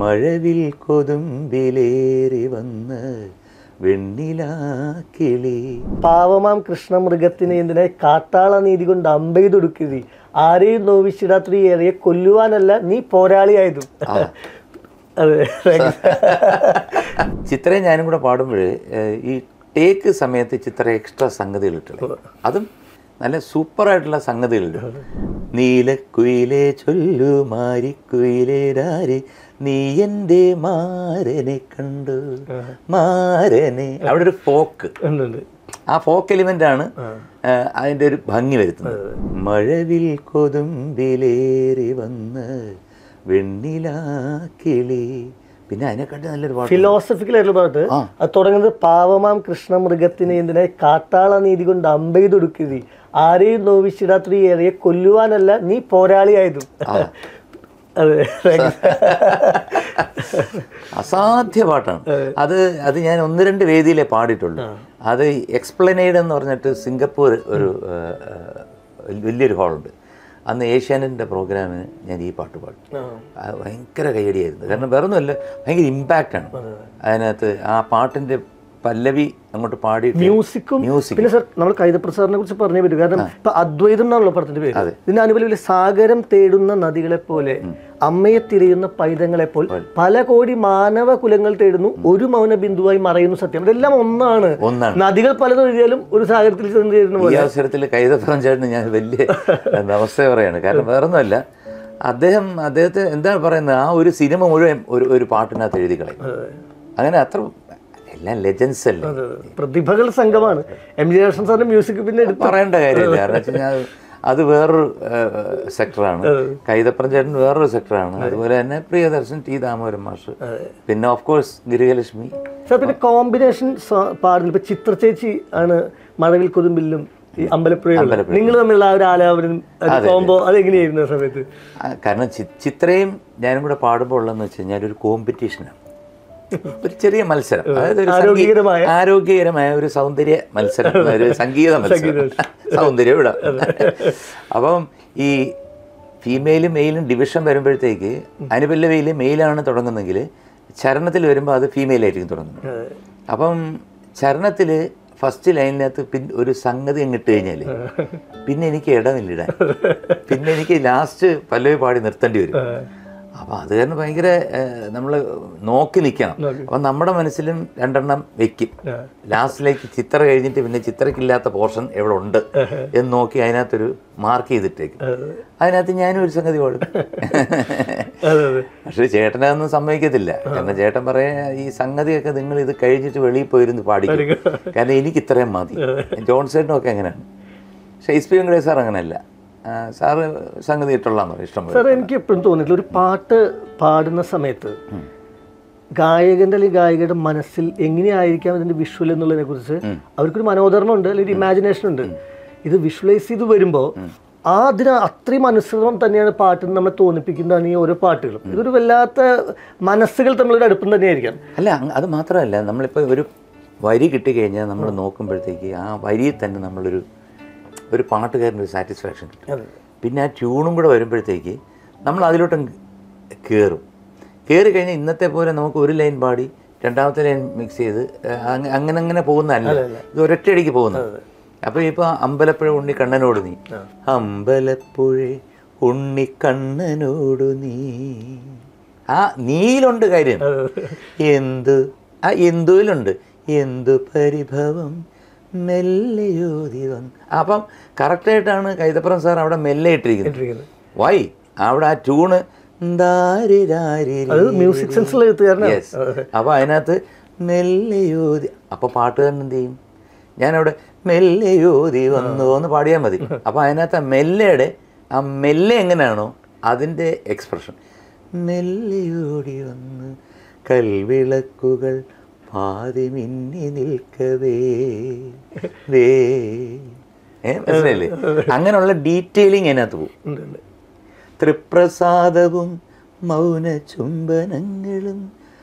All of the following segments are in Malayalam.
മഴവിൽ കൊതുമ്പിലേറി വന്ന് വെണ്ണിലാക്കിളി പാവമാം കൃഷ്ണമൃഗത്തിനെ എന്തിനായി കാട്ടാള നീതി കൊണ്ട് അമ്പെയ്തൊടുക്കരുത് ആരെയും നോവിച്ചിടാത്തൊരു ഏറിയെ കൊല്ലുവാനല്ല നീ പോരാളിയായതും അതെ ചിത്രയും ഞാനും കൂടെ പാടുമ്പോൾ ഈ ടേക്ക് സമയത്ത് ചിത്ര എക്സ്ട്രാ സംഗതികൾ ഇട്ടില്ല അതും നല്ല സൂപ്പറായിട്ടുള്ള സംഗതികളുണ്ട് നീലക്കുയിലെ ചൊല്ലു മാരിക്കുയിലെ രാരി നീ എൻ്റെ മാരനെ കണ്ടു മാരനെ അവിടെ ഒരു ഫോക്ക് ഉണ്ട്, ഉണ്ട്. ആ ഫോക്ക് എലിമെന്റ് ആണ് ആ, അതിന്റെ ഒരു ഭംഗി വരുത്തുന്നത് മഴവിൽ കൊതുമ്പിലേറി വന്ന് വെണ്ണിലാക്കിളി പിന്നെ അതിനെക്കാട്ടി നല്ലൊരു പാട്ട് ഫിലോസഫിക്കൽ ആയിട്ടുള്ള പാട്ട് ആ. അത് തുടങ്ങുന്നത് പാവമാം കൃഷ്ണമൃഗത്തിനെ എന്തിനായി കാട്ടാള നീതി കൊണ്ട് അമ്പെയ്തൊടുക്കരുത് ആരെയും നോവിച്ചിടാത്തൊരു ഏറിയെ കൊല്ലുവാനല്ല നീ പോരാളിയായതും അതെ അസാധ്യ പാട്ടാണ് അത് അത് ഞാൻ ഒന്ന് രണ്ട് വേദിയിലേ പാടിയിട്ടുള്ളൂ അത് എക്സ്പ്ലനേഡ് എന്ന് പറഞ്ഞിട്ട് സിംഗപ്പൂർ ഒരു ആ, ആ, വലിയൊരു ഹാളുണ്ട് അന്ന് ഏഷ്യാനെറ്റിൻ്റെ പ്രോഗ്രാമിന് ഞാൻ ഈ പാട്ട് പാടി അത് ഭയങ്കര കൈയടിയായിരുന്നു കാരണം വേറെ ഒന്നുമല്ല ഭയങ്കര ഇമ്പാക്റ്റാണ് അതിനകത്ത് ആ പാട്ടിൻ്റെ പല്ലവി അങ്ങോട്ട് പാടി മ്യൂസിക്കും മ്യൂസിക് പിന്നെ സർ നമ്മൾ കൈതപ്രസാദിനെ കുറിച്ച് പറഞ്ഞേ പറ്റൂ കാരണം ഇപ്പൊ അദ്വൈതം എന്നാണല്ലോ പടത്തിന്റെ പേര് ഇതിന്റെ അനുബന്ധം സാഗരം തേടുന്ന നദികളെ പോലെ അമ്മയെ തിരയുന്ന പൈതങ്ങളെ പോൽ പല കോടി മാനവ കുലങ്ങൾ തേടുന്നു ഒരു മൗന ബിന്ദുവായി മറയുന്നു സത്യം ഇതെല്ലാം ഒന്നാണ് ഒന്നാണ് നദികൾ പലതും ഒഴുകിയാലും ഒരു സാഗരത്തിൽ ചെന്ന് ചേരുന്ന ഈ പോലെ അവസരത്തിൽ കൈതപ്പുറം ചേട്ടന് ഞാൻ വലിയ നമസ്തേ പറയാണ് കാരണം വേറൊന്നുമല്ല അദ്ദേഹം അദ്ദേഹത്തെ എന്താണ് പറയുന്നത് ആ ഒരു സിനിമ മുഴുവൻ ഒരു ഒരു പാട്ടിനകത്ത് എഴുതി കളയും അങ്ങനെ അത്ര എല്ലാം ലെജൻസ് അല്ലേ പ്രതിഭകൾ സംഘമാണ് എം ജി രാഷൻ സാറിന്റെ മ്യൂസിക് പിന്നെ എടുത്ത് പറയേണ്ട കാര്യമില്ല കാരണം വെച്ച് കഴിഞ്ഞാൽ അത് വേറൊരു സെക്ടറാണ് കൈതപ്പുറം ചേട്ടൻ വേറൊരു സെക്ടറാണ് അതുപോലെ തന്നെ പ്രിയദർശൻ ടി ദാമോദരൻ മാഷ് പിന്നെ ഓഫ് കോഴ്സ് ഗിരികലക്ഷ്മി സാർ പിന്നെ കോമ്പിനേഷൻ പാടുന്നു ഇപ്പൊ ചിത്ര ചേച്ചി ആണ് മഴവിൽ കൊതുമ്പില്ലും ഈ അമ്പലപ്പുഴയും നിങ്ങൾ തമ്മിലുള്ള ആ ഒരു ആലാപനം കോമ്പോ അതെങ്ങനെയായിരുന്നു ആ സമയത്ത് ആ, കാരണം ചി- ചിത്രയും ഞാനും കൂടെ പാടുമ്പോൾ ഉള്ളതെന്ന് വെച്ച് കഴിഞ്ഞാൽ ഒരു കോമ്പറ്റീഷനാണ് ഒരു ചെറിയ മത്സരം അതായത് ഒരു സംഗീ- ആരോഗ്യകരമായ. ആരോഗ്യകരമായ ഒരു സൗന്ദര്യ മത്സരം ഒരു സംഗീത മത്സരം സൗന്ദര്യം ഇവിടെ അപ്പം ഈ ഫീമെയിലും മെയിലും ഡിവിഷൻ വരുമ്പോഴത്തേക്ക് അനുപല്ലവയിൽ മെയിലാണ് തുടങ്ങുന്നെങ്കിൽ ചരണത്തിൽ വരുമ്പോൾ അത് ഫീമെയിലായിരിക്കും തുടങ്ങുന്നത് അപ്പം ചരണത്തിൽ ഫസ്റ്റ് ലൈനിനകത്ത് പിൻ ഒരു സംഗതി അങ്ങിട്ട് കഴിഞ്ഞാൽ പിന്നെ എനിക്ക് ഇടമില്ലിടാൻ പിന്നെ എനിക്ക് ലാസ്റ്റ് പല്ലവി പാടി നിർത്തേണ്ടി വരും അപ്പം അത് കാരണം ഭയങ്കര നമ്മൾ നോക്കി നിൽക്കണം അപ്പം നമ്മുടെ മനസ്സിലും രണ്ടെണ്ണം വെക്കും ലാസ്റ്റിലേക്ക് ചിത്ര കഴിഞ്ഞിട്ട് പിന്നെ ചിത്രക്കില്ലാത്ത പോർഷൻ എവിടെ ഉണ്ട് എന്ന് നോക്കി അതിനകത്തൊരു മാർക്ക് ചെയ്തിട്ടേക്കും അതിനകത്ത് ഞാനും ഒരു സംഗതി പാടും അതെ അതെ പക്ഷേ ചേട്ടനതൊന്നും സമ്മതിക്കത്തില്ല കാരണം ചേട്ടൻ പറയാ ഈ സംഗതിയൊക്കെ നിങ്ങൾ ഇത് കഴിഞ്ഞിട്ട് വെളിയിൽ പോയിരുന്ന് പാടിക്കും കാരണം എനിക്ക് ഇത്രയും മതി ജോൺ സേട്ടനും ഒക്കെ അങ്ങനെയാണ് ഷേക്സ്പിയർ വെങ്കടേഷ് സാർ അങ്ങനെയല്ല ആ, സാറ് സംഗതി ഇട്ടുള്ളതാണോ ഇഷ്ടം പോലെ സാർ എനിക്ക് എപ്പോഴും തോന്നിയിട്ടില്ല ഒരു പാട്ട് പാടുന്ന സമയത്ത് ഗായകന്റെ അല്ലെങ്കിൽ ഗായികയുടെ മനസ്സിൽ എങ്ങനെയായിരിക്കാം ഇതിന്റെ വിഷ്വൽ എന്നുള്ളതിനെ കുറിച്ച് അവർക്കൊരു മനോധർമ്മം ഉണ്ട് അല്ലെങ്കിൽ ഒരു ഇമാജിനേഷൻ ഉണ്ട് ഇത് വിഷ്വലൈസ് ചെയ്ത് വരുമ്പോൾ ആ അതിന് അത്രയും അനുസൃതം തന്നെയാണ് പാട്ടിന് നമ്മളെ തോന്നിപ്പിക്കുന്നതാണ് ഈ ഓരോ പാട്ടുകളും ഇതൊരു വല്ലാത്ത മനസ്സുകൾ തമ്മിലൊരു അടുപ്പം തന്നെയായിരിക്കാം അല്ല അങ്ങ് അത് മാത്രമല്ല നമ്മളിപ്പോൾ ഒരു വരി കിട്ടിക്കഴിഞ്ഞാൽ നമ്മൾ നോക്കുമ്പോഴത്തേക്ക് ആ വരിയിൽ തന്നെ നമ്മളൊരു ഒരു പാട്ടുകാരൻ്റെ ഒരു സാറ്റിസ്ഫാക്ഷൻ കിട്ടും പിന്നെ ആ ട്യൂണും കൂടെ വരുമ്പോഴത്തേക്ക് നമ്മൾ അതിലോട്ടും കയറും കയറി കഴിഞ്ഞാൽ ഇന്നത്തെ പോലെ നമുക്ക് ഒരു ലൈൻ പാടി രണ്ടാമത്തെ ലൈൻ മിക്സ് ചെയ്ത് ഏഹ്, അങ്ങ- അങ്ങനെ അങ്ങനെ പോകുന്നതല്ല ഇത് ഒരൊറ്റയടിക്ക് പോകുന്നത് അപ്പോൾ ഇപ്പോൾ അമ്പലപ്പുഴ ഉണ്ണിക്കണ്ണനോട് നീ അമ്പലപ്പുഴ ഉണ്ണിക്കണ്ണനോട് നീ ആ നീയിലുണ്ട് കാര്യം എന്തു ആ എന്തുവിലുണ്ട് എന്തു പരിഭവം മെല്ലെയോതി വന്നു അപ്പം കറക്റ്റായിട്ടാണ് കൈതപ്പുറം സാർ അവിടെ മെല്ലെ ഇട്ടിരിക്കുന്നത് വൈ അവിടെ ആ ട്യൂണ് അത് മ്യൂസിക് സെൻസിലുള്ള എഴുത്തുകാരനാണ് യെസ് അപ്പോൾ അതിനകത്ത് മെല്ലെയോതി അപ്പോൾ പാട്ടുകാരൻ എന്ത് ചെയ്യും ഞാനവിടെ മെല്ലെയോതി വന്നു എന്ന് പാടിയാൽ മതി അപ്പോൾ അതിനകത്ത് ആ മെല്ലയുടെ ആ മെല്ലെ എങ്ങനെയാണോ അതിൻ്റെ എക്സ്പ്രഷൻ മെല്ലെയോടി വന്ന് കൽവിളക്കുകൾ പാതി മിന്നി നിൽക്കവേ വേ ഏ മനസ്സിലായില്ലേ അങ്ങനെയുള്ള ഡീറ്റെയിലിംഗ് അതിനകത്ത് പോകും ഉണ്ട്, ഉണ്ട്. തൃപ്രസാദവും മൗന ചുംബനങ്ങളും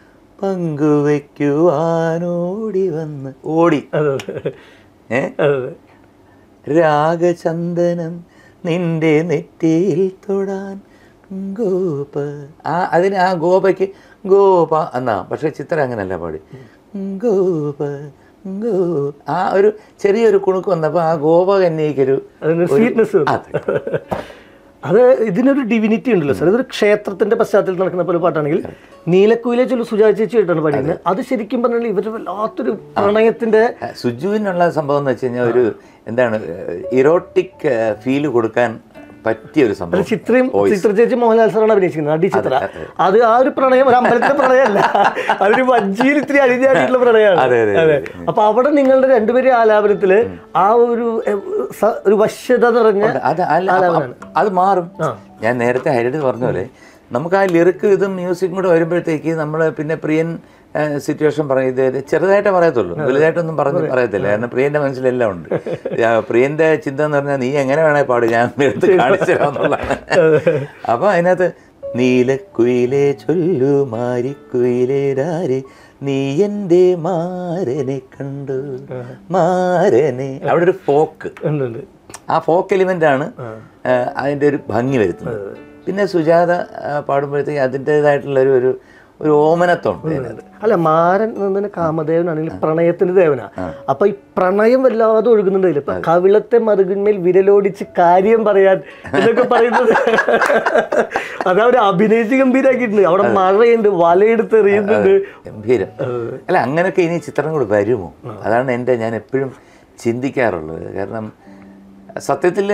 പങ്കുവയ്ക്കുവാനോടി വന്ന് ഓടി അതെ അതെ ഏ അതെ അതെ രാഗചന്ദനം നിന്റെ നെറ്റിയിൽ തൊടാൻ ഗോപ ആ അതിന് ആ ഗോപയ്ക്ക് ഗോപ എന്നാ പക്ഷെ ചിത്രം അങ്ങനെയല്ല പാടി ഗോപ ഗോ ആ ഒരു ചെറിയൊരു കുണുക്ക് വന്നപ്പോൾ ആ ഗോപ കന്യയ്ക്കൊരു അതിന് സ്വീറ്റ്നെസ് അതെ അത് ഇതിനൊരു ഡിവിനിറ്റി ഉണ്ടല്ലോ സാർ ഇതൊരു ക്ഷേത്രത്തിന്റെ പശ്ചാത്തലത്തിൽ നടക്കുന്ന പോലെ പാട്ടാണെങ്കിൽ നീലക്കുയിലെ ചൊല്ലു സുജാ ചേച്ചി ആയിട്ടാണ് പാടിയത് അത് ശരിക്കും പറഞ്ഞാൽ ഇവര് വല്ലാത്തൊരു പ്രണയത്തിന്റെ സുജുവിനുള്ള സംഭവം എന്ന് വെച്ച് കഴിഞ്ഞാൽ ഒരു എന്താണ് ഇറോട്ടിക് ഫീല് കൊടുക്കാൻ പറ്റിയ ഒരു സംഭവം ചിത്രയും ചിത്ര ചേച്ചി മോഹൻലാൽ സാറാണ് അഭിനയിച്ചിരിക്കുന്നത് അടി ചിത്ര അത് ആ ഒരു പ്രണയം ഒരു അമ്പലത്തിലെ പ്രണയമല്ല അതൊരു വഞ്ചിയിൽ ഇത്തിരി അഴിഞ്ഞാടിയിട്ടുള്ള പ്രണയമാണ് അതെ, അതെ, അതെ അപ്പൊ അവിടെ നിങ്ങളുടെ രണ്ടുപേരും ആലാപനത്തില് ആ ഒരു എ, സ- ഒരു വശ്യത നിറഞ്ഞ അത് അല്ല അപ്പ- അത് മാറും ഞാൻ നേരത്തെ ഹൈലൈറ്റ് പറഞ്ഞ പോലെ നമുക്ക് ആ ലിറിക്ക് ഇതും മ്യൂസിക്കും കൂടെ വരുമ്പോഴത്തേക്ക് നമ്മൾ പിന്നെ പ്രിയൻ സിറ്റുവേഷൻ പറയുന്നത് ചെറുതായിട്ടേ പറയത്തുള്ളൂ വലുതായിട്ടൊന്നും പറഞ്ഞ് പറയത്തില്ല കാരണം പ്രിയന്റെ മനസ്സിലെല്ലാം ഉണ്ട് ആ, പ്രിയന്റെ ചിന്ത എന്ന് പറഞ്ഞാൽ നീ എങ്ങനെ വേണേ പാട് ഞാൻ എടുത്ത് കാണിച്ചു തരാമെന്നുള്ളതാണ് അപ്പൊ അതിനകത്ത് നീലക്കുയിലേ ചൊല്ലു മാരിക്കുയിലേ രാരെ നീ എൻ്റെ മാരനെ കണ്ടു മാരനെ അവിടെ ഒരു ഫോക്ക് ഉണ്ട്, ഉണ്ട്. ആ ഫോക്ക് എലിമെന്റ് ആണ് ആ, അതിന്റെ ഒരു ഭംഗി വരുത്തുന്നത് പിന്നെ സുജാത ആ, പാടുമ്പോഴത്തേക്ക് അതിൻ്റെതായിട്ടുള്ള ഒരു ഒരു ഒരു ഓമനത്വം ഉണ്ട് അതിനകത്ത്. അല്ല മാരൻ എന്നതിന് കാമദേവനാണെങ്കിൽ പ്രണയത്തിന്റെ ദേവനാ അപ്പൊ ഈ പ്രണയം വല്ലാതെ ഒഴുകുന്നുണ്ട് ഇതില്. ഇപ്പൊ കവിളത്തെ മറുകിന്മേൽ വിരലോടിച്ച് കാര്യം പറയാൻ എന്നൊക്കെ പറയുന്നത് അത് അവർ അഭിനയിച്ച് ഗംഭീരാക്കിയിട്ടുണ്ട് അവിടെ മഴയുണ്ട് വലയെടുത്ത് എറിയുന്നുണ്ട് ഗംഭീരം അല്ല അങ്ങനെയൊക്കെ ഇനി ചിത്രം കൂടി വരുമോ അതാണ് എൻ്റെ ഞാൻ എപ്പോഴും ചിന്തിക്കാറുള്ളത് കാരണം സത്യത്തിൽ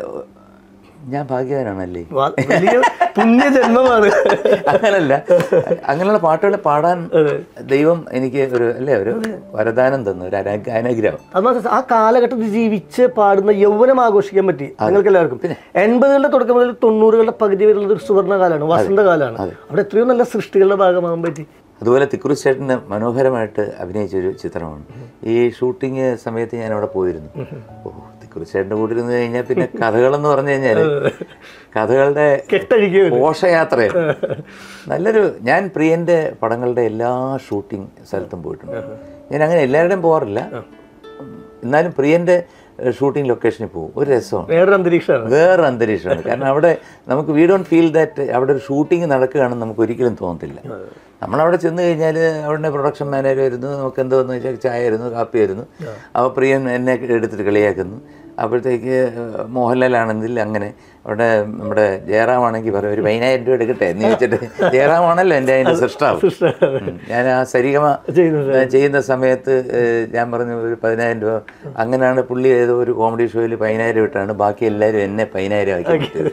ഞാൻ ഭാഗ്യവാനാണല്ലേ വ- വലിയ പുണ്യജന്മമാണ് അങ്ങനല്ല അങ്ങനെയുള്ള പാട്ടുകൾ പാടാൻ ദൈവം എനിക്ക് ഒരു അല്ലേ ഒരു വരദാനം തന്നു ഒരു അനു- അനുഗ്രഹം അത് മാത്രം ആ കാലഘട്ടത്തിൽ ജീവിച്ച് പാടുന്ന യൗവനം ആഘോഷിക്കാൻ പറ്റി നിങ്ങൾക്ക് എല്ലാവർക്കും എൺപതുകളുടെ തുടക്കം മുതൽ തൊണ്ണൂറുകളുടെ പകുതി വരെയുള്ളത് ഒരു സുവർണ്ണകാലമാണ് വസന്തകാലമാണ് അവിടെ എത്രയോ നല്ല സൃഷ്ടികളുടെ ഭാഗമാകാൻ പറ്റി അതുപോലെ തിക്കുറി ചേട്ടന് മനോഹരമായിട്ട് അഭിനയിച്ചൊരു ചിത്രമാണ് ഈ ഷൂട്ടിങ് സമയത്ത് ഞാൻ അവിടെ പോയിരുന്നു ഓ തിക്കുറി ചേട്ടൻ്റെ കൂടെ ഇരുന്ന് കഴിഞ്ഞാൽ പിന്നെ കഥകളെന്ന് പറഞ്ഞു കഴിഞ്ഞാൽ കഥകളുടെ കെട്ടഴിക്കുക ഘോഷയാത്രയാണ് നല്ലൊരു ഞാൻ പ്രിയൻ്റെ പടങ്ങളുടെ എല്ലാ ഷൂട്ടിംഗ് സ്ഥലത്തും പോയിട്ടുണ്ട് ഞാൻ അങ്ങനെ എല്ലാവരുടെയും പോകാറില്ല എന്നാലും പ്രിയൻ്റെ ഷൂട്ടിംഗ് ലൊക്കേഷനിൽ പോകും ഒരു രസമാണ് വേറൊരു അന്തരീക്ഷമാണ് വേറെ അന്തരീക്ഷമാണ് കാരണം അവിടെ നമുക്ക് വി ഡോണ്ട് ഫീൽ ദാറ്റ് അവിടെ ഒരു ഷൂട്ടിംഗ് നടക്കുകയാണെന്ന് നമുക്ക് ഒരിക്കലും തോന്നത്തില്ല നമ്മളവിടെ ചെന്ന് കഴിഞ്ഞാൽ അവിടെ പ്രൊഡക്ഷൻ മാനേജർ വരുന്നു നമുക്ക് എന്തോന്ന് വെച്ചാൽ ചായ ആയിരുന്നു കാപ്പി ആയിരുന്നു അപ്പോൾ പ്രിയൻ എന്നെ എടുത്തിട്ട് കളിയാക്കുന്നു അപ്പോഴത്തേക്ക് മോഹൻലാലാണെങ്കിൽ അങ്ങനെ അവിടെ നമ്മുടെ ജയറാമാണെങ്കിൽ പറയും ഒരു പതിനായിരം രൂപ എടുക്കട്ടെ എന്ന് ചോദിച്ചിട്ട് ജയറാമാണല്ലോ എൻ്റെ അതിൻ്റെ സൃഷ്ടാവ് ഉം. ഞാൻ ആ സരിഗമ ചെയ്യുന്നത് ഞാൻ ചെയ്യുന്ന സമയത്ത് ഏഹ്, ഞാൻ പറഞ്ഞു ഒരു പതിനായിരം രൂപ അങ്ങനെയാണ് പുള്ളി ഏതോ ഒരു കോമഡി ഷോയിൽ പതിനായിരം ഇട്ടാണ് ബാക്കി എല്ലാവരും എന്നെ പതിനായിരം ആക്കി വിട്ടത്.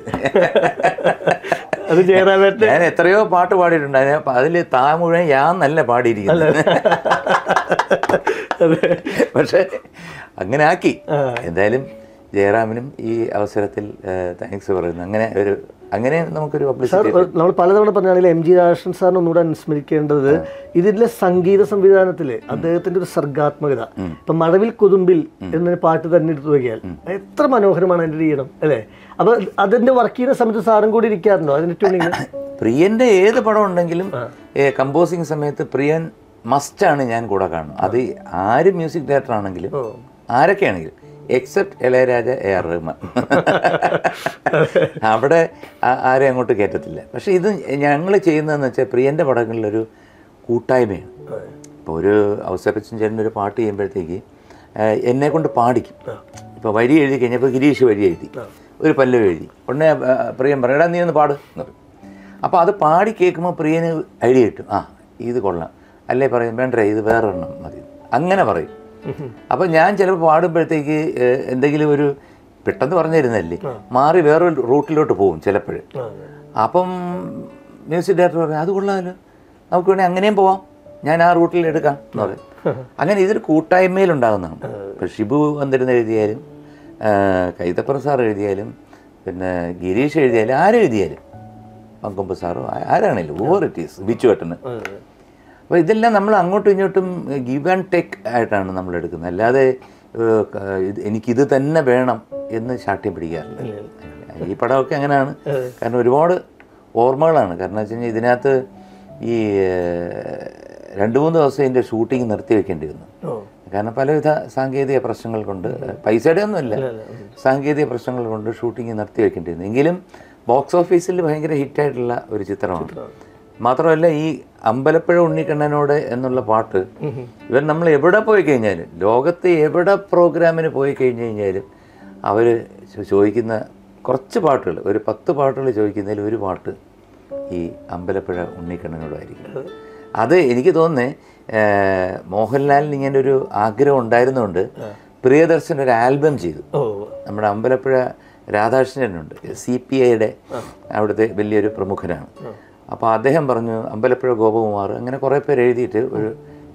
അത് ജയറാമേട്ടൻ ഞാൻ എത്രയോ പാട്ട് പാടിയിട്ടുണ്ട് അതിന് അതിൽ താ മുഴുവൻ ഞാൻ നല്ല പാടിയിരിക്കുന്നത് പക്ഷെ അങ്ങനെ ആക്കി എന്തായാലും ജയറാമിനും ഈ അവസരത്തിൽ താങ്ക്സ് പറയുന്നു അങ്ങനെ ഒരു അങ്ങനെ നമുക്കൊരു പബ്ലിസിറ്റി നമ്മൾ പലതവണ പറഞ്ഞാണെങ്കിൽ എം ജി രാധാകൃഷ്ണൻ സാറിന് ഒന്നുകൂടെ അനുസ്മരിക്കേണ്ടത് ഇതിലെ സംഗീത സംവിധാനത്തില് അദ്ദേഹത്തിന്റെ ഒരു സർഗാത്മകത ഇപ്പൊ മഴവിൽ കൊതുമ്പിൽ എന്നൊരു പാട്ട് തന്നെ എടുത്തു നോക്കിയാൽ എത്ര മനോഹരമാണ് അതിന്റെ ഈണം അല്ലേ അപ്പൊ അതിന്റെ വർക്ക് ചെയ്യുന്ന സമയത്ത് സാറും കൂടി ഇരിക്കാറുണ്ടോ അതിന്റെ ട്യൂണിങ് പ്രിയന്റെ ഏത് പടം ഉണ്ടെങ്കിലും കമ്പോസിങ് സമയത്ത് പ്രിയൻ മസ്റ്റാണ് ഞാൻ കൂടെ കാണും അത് ആര് മ്യൂസിക് ഡയറക്ടർ ആണെങ്കിലും ആരൊക്കെയാണെങ്കിലും except Ilaiyaraaja A R Rahman അവിടെ ആ- ആരെയും അങ്ങോട്ട് കയറ്റത്തില്ല പക്ഷേ ഇത് ഞങ്ങൾ ചെയ്യുന്നതെന്ന് വെച്ചാൽ പ്രിയൻ്റെ പടങ്ങളിലൊരു കൂട്ടായ്മയാണ് ഇപ്പോൾ ഒരു അവസരച്ചും ചേട്ടൻ ഒരു പാട്ട് ചെയ്യുമ്പോഴത്തേക്ക് എന്നെ കൊണ്ട് പാടിക്കും ഇപ്പോൾ വരി എഴുതി കഴിഞ്ഞപ്പോൾ ഗിരീഷ് വരി എഴുതി ഒരു പല്ലവ് എഴുതി ഉടനെ ആ, പ്രിയൻ പറയും എടാ നീ ഒന്ന് പാട് എന്ന് പറയും അപ്പോൾ അത് പാടി കേൾക്കുമ്പോൾ പ്രിയന് ഐഡിയ കിട്ടും ആ ഇത് കൊള്ളാം അല്ലേ പറയും വേണ്ടേ ഇത് വേറൊരെണ്ണം മതി അങ്ങനെ പറയും അപ്പം ഞാൻ ചിലപ്പോൾ പാടുമ്പോഴത്തേക്ക് ഏഹ്, എന്തെങ്കിലും ഒരു പെട്ടെന്ന് പറഞ്ഞു തരുന്നതല്ലേ മാറി വേറൊരു റൂട്ടിലോട്ട് പോകും ചിലപ്പോൾ അപ്പം മ്യൂസിക് ഡയറക്ടർ പറയും അത് കൊള്ളാമല്ലോ നമുക്ക് വേണമെങ്കിൽ അങ്ങനെയും പോവാം ഞാൻ ആ റൂട്ടിൽ എടുക്കാം എന്ന് പറയും അങ്ങനെ ഇതൊരു കൂട്ടായ്മയിലുണ്ടാകുന്നതാണ് ഇപ്പം ഷിബു വന്നിരുന്ന് എഴുതിയാലും ആ, കൈതപ്പുറം സാർ എഴുതിയാലും പിന്നെ ഗിരീഷ് എഴുതിയാലും ആരെഴുതിയാലും പങ്കൊമ്പ് സാറോ ആ- ആരാണേലും ഓവർ ഇറ്റ് ഈസ് ബിച്ചു ഏട്ടന് അപ്പോൾ ഇതെല്ലാം നമ്മൾ അങ്ങോട്ടും ഇങ്ങോട്ടും ഗിവ് ആൻഡ് ടേക്ക് ആയിട്ടാണ് നമ്മൾ എടുക്കുന്നത് അല്ലാതെ ഏഹ്, ക- ഇത് എനിക്കിത് തന്നെ വേണം എന്ന് ശാഠ്യം പിടിക്കാറില്ല ഈ പടമൊക്കെ അങ്ങനെയാണ് കാരണം ഒരുപാട് ഓർമ്മകളാണ് കാരണം വെച്ച് കഴിഞ്ഞാൽ ഇതിനകത്ത് ഈ ഏഹ്, രണ്ട് മൂന്ന് ദിവസം ഇതിൻ്റെ ഷൂട്ടിംഗ് നിർത്തി വെക്കേണ്ടി വന്നു കാരണം പലവിധ സാങ്കേതിക പ്രശ്നങ്ങൾ കൊണ്ട് പൈസയുടെ ഒന്നുമില്ല സാങ്കേതിക പ്രശ്നങ്ങൾ കൊണ്ട് ഷൂട്ടിംഗ് നിർത്തി വെക്കേണ്ടി വന്നു എങ്കിലും ബോക്സ് ഓഫീസിൽ ഭയങ്കര ഹിറ്റായിട്ടുള്ള ഒരു ചിത്രമാണ് മാത്രമല്ല ഈ അമ്പലപ്പുഴ ഉണ്ണിക്കണ്ണനോട് എന്നുള്ള പാട്ട് ഇവൻ നമ്മൾ എവിടെ പോയി കഴിഞ്ഞാലും ലോകത്ത് എവിടെ പ്രോഗ്രാമിന് പോയി കഴിഞ്ഞ് കഴിഞ്ഞാലും അവർ ചോദിക്കുന്ന കുറച്ച് പാട്ടുകൾ ഒരു പത്ത് പാട്ടുകൾ ചോദിക്കുന്നതിൽ ഒരു പാട്ട് ഈ അമ്പലപ്പുഴ ഉണ്ണിക്കണ്ണനോടായിരിക്കും അത് എനിക്ക് തോന്നുന്നേ ഏർ, മോഹൻലാലിന് ഇങ്ങനെ ഒരു ആഗ്രഹം ഉണ്ടായിരുന്നുകൊണ്ട് പ്രിയദർശൻ ഒരു ആൽബം ചെയ്തു ഓ നമ്മുടെ അമ്പലപ്പുഴ രാധാകൃഷ്ണനുണ്ട് സി പി ഐയുടെ അവിടുത്തെ വലിയൊരു പ്രമുഖനാണ് അപ്പോൾ അദ്ദേഹം പറഞ്ഞു അമ്പലപ്പുഴ ഗോപകുമാർ അങ്ങനെ കുറേ പേര് എഴുതിയിട്ട് ഒരു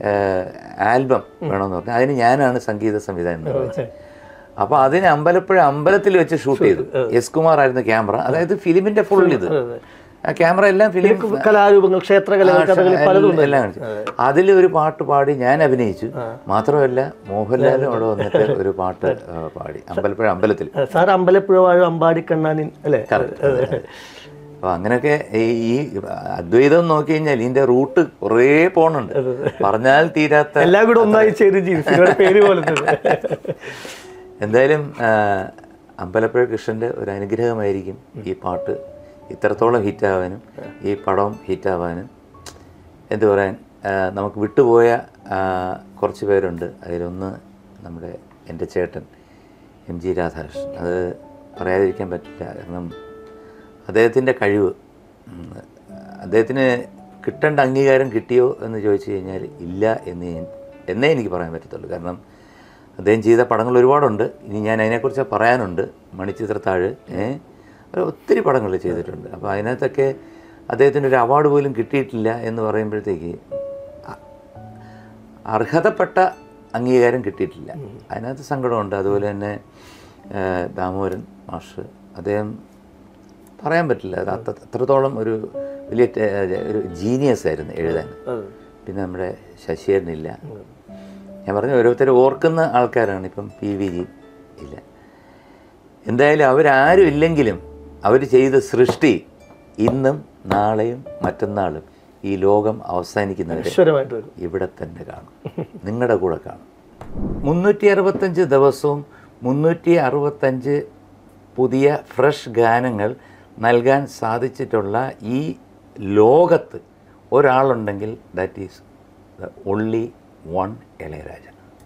ആൽബം വേണമെന്ന് പറഞ്ഞു അതിന് ഞാനാണ് സംഗീത സംവിധാനം നിർവഹിച്ചത് അപ്പോൾ അതിന് അമ്പലപ്പുഴ അമ്പലത്തിൽ വെച്ച് ഷൂട്ട് ചെയ്തു എസ് കുമാർ ആയിരുന്നു ക്യാമറ അതായത് ഫിലിമിൻ്റെ ഫുൾ ഇത് ആ ക്യാമറ എല്ലാം ഫിലിം കലാരൂപങ്ങൾ ക്ഷേത്രകലകൾ കഥകളി പലതും ഉണ്ട്. എല്ലാം കാണിച്ചു അതിൽ ഒരു പാട്ട് പാടി ഞാൻ അഭിനയിച്ചു മാത്രമല്ല മോഹൻലാലും അവിടെ വന്നിട്ട് ഒരു പാട്ട് ആ, പാടി അമ്പലപ്പുഴ അമ്പലത്തിൽ ആ, സാർ അമ്പലപ്പുഴ വാഴ അമ്പാടി കണ്ണാനിൻ അല്ലേ അപ്പോൾ അങ്ങനെയൊക്കെ ഈ ഈ അദ്വൈതം നോക്കി കഴിഞ്ഞാൽ ഇതിന്റെ റൂട്ട് കുറേ പോണുണ്ട് പറഞ്ഞാൽ തീരാത്ത എല്ലാം കൂടെ ഒന്നായി ചേരും ചെയ്തു സിനിമയുടെ പേര് പോലെ തന്നെ എന്തായാലും ആ, അമ്പലപ്പുഴ കൃഷ്ണന്റെ ഒരു അനുഗ്രഹമായിരിക്കും ഈ പാട്ട് ഇത്രത്തോളം ഹിറ്റാവാനും ഈ പടം ഹിറ്റാവാനും എന്തു പറയാൻ ആ, നമുക്ക് വിട്ടുപോയ ആ, കുറച്ച് പേരുണ്ട് അതിലൊന്ന് നമ്മുടെ എൻ്റെ ചേട്ടൻ എം ജി രാധാകൃഷ്ണൻ അത് പറയാതിരിക്കാൻ പറ്റില്ല കാരണം അദ്ദേഹത്തിൻ്റെ കഴിവ് ഉം, അദ്ദേഹത്തിന് കിട്ടേണ്ട അംഗീകാരം കിട്ടിയോ എന്ന് ചോദിച്ചു കഴിഞ്ഞാൽ ഇല്ല എന്ന് ഞാൻ എന്നേ എനിക്ക് പറയാൻ പറ്റത്തുള്ളൂ കാരണം അദ്ദേഹം ചെയ്ത പടങ്ങൾ ഒരുപാടുണ്ട് ഇനി ഞാൻ അതിനെക്കുറിച്ച് പറയാനുണ്ട് മണിച്ചിത്രത്താഴ് ഏ അത് ഒത്തിരി പടങ്ങൾ ചെയ്തിട്ടുണ്ട് അപ്പോൾ അതിനകത്തൊക്കെ അദ്ദേഹത്തിന് ഒരു അവാർഡ് പോലും കിട്ടിയിട്ടില്ല എന്ന് പറയുമ്പോഴത്തേക്ക് അ- അർഹതപ്പെട്ട അംഗീകാരം കിട്ടിയിട്ടില്ല അതിനകത്ത് സങ്കടമുണ്ട് അതുപോലെ തന്നെ ആ, ദാമോദരൻ മാഷ് അദ്ദേഹം പറയാൻ പറ്റില്ല അത് അത്ര- അത്രത്തോളം ഒരു വലിയ ടെ- ഒരു ജീനിയസ് ആയിരുന്നു എഴുതാൻ പിന്നെ നമ്മുടെ ശശിയേരനില്ല ഞാൻ പറഞ്ഞു ഓരോരുത്തർ ഓർക്കുന്ന ആൾക്കാരാണ് ഇപ്പം പി വി ജി ഇല്ല എന്തായാലും അവരാരും ഇല്ലെങ്കിലും അവർ ചെയ്ത സൃഷ്ടി ഇന്നും നാളെയും മറ്റന്നാളും ഈ ലോകം അവസാനിക്കുന്നവരെ ഈശ്വരമായിട്ട് വരും ഇവിടെ തന്നെ കാണും നിങ്ങളുടെ കൂടെ കാണും മുന്നൂറ്റി അറുപത്തഞ്ച് ദിവസവും മുന്നൂറ്റി അറുപത്തഞ്ച് പുതിയ ഫ്രഷ് ഗാനങ്ങൾ നൽകാൻ സാധിച്ചിട്ടുള്ള ഈ ലോകത്ത് ഒരാളുണ്ടെങ്കിൽ that is the only one Ilaiyaraaja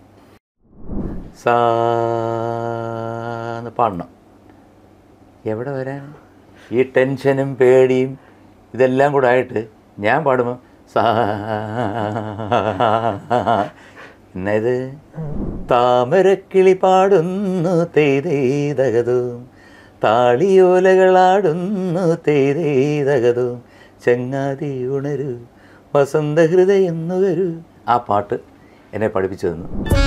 സാന്ന് പാടണം എവിടെ വരാൻ ഈ ടെൻഷനും പേടിയും ഇതെല്ലാം കൂടെ ആയിട്ട് ഞാൻ പാടുമ്പോൾ സാ എന്നത് താമരക്കിളി പാടുന്നു തെയ്തേതകതും താളിയോലകളാടുന്നു തെയ്തേതകതും ചങ്ങാതി ഉണരൂ വസന്തഹൃദയം നുകരൂ ആ പാട്ട് എന്നെ പഠിപ്പിച്ചു തന്നു